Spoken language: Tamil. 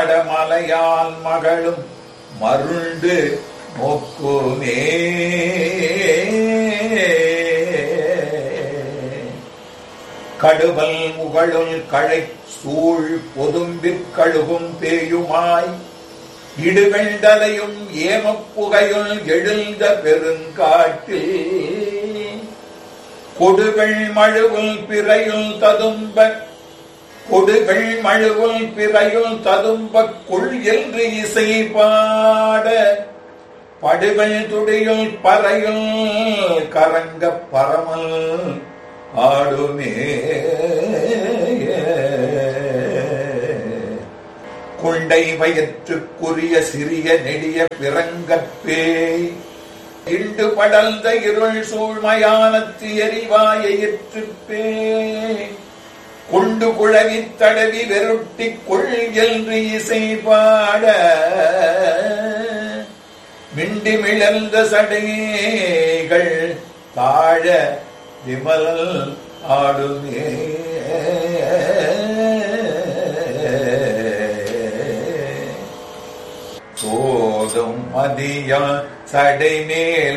மடமலையால் மகளும் மருண்டு நோக்குமே கடுவல் முகழுள் களை சூழ் பொதும்பிற் கழுகும் பேயுமாய் இடுகண்டலையும் ஏமப்புகையுள் எழுந்த பெருங்காட்டில் கொடுகள் மழுவுள் பிறையுள் ததும்ப கொடுகள் மழுவுள் பிறையுள் ததும்ப கொள் என்று இசை பாட படுகள் துடியுள் பறையுள் கரங்க பரமல் ஆடுமே குண்டை வயிற்றுக்குரிய சிறிய நெடிய பிறங்கப்பேய் இண்டு படர்ந்த இருள் சூழ்மையானத்து எரிவாயிற்றுப்பே கொண்டு குழவி தடவி வெருட்டி கொள் என்று இசை பாட மிண்டி மிளர்ந்த சடைகள் தாழ விமல் ஆடுமே சோதும் மதியா சடைமேல்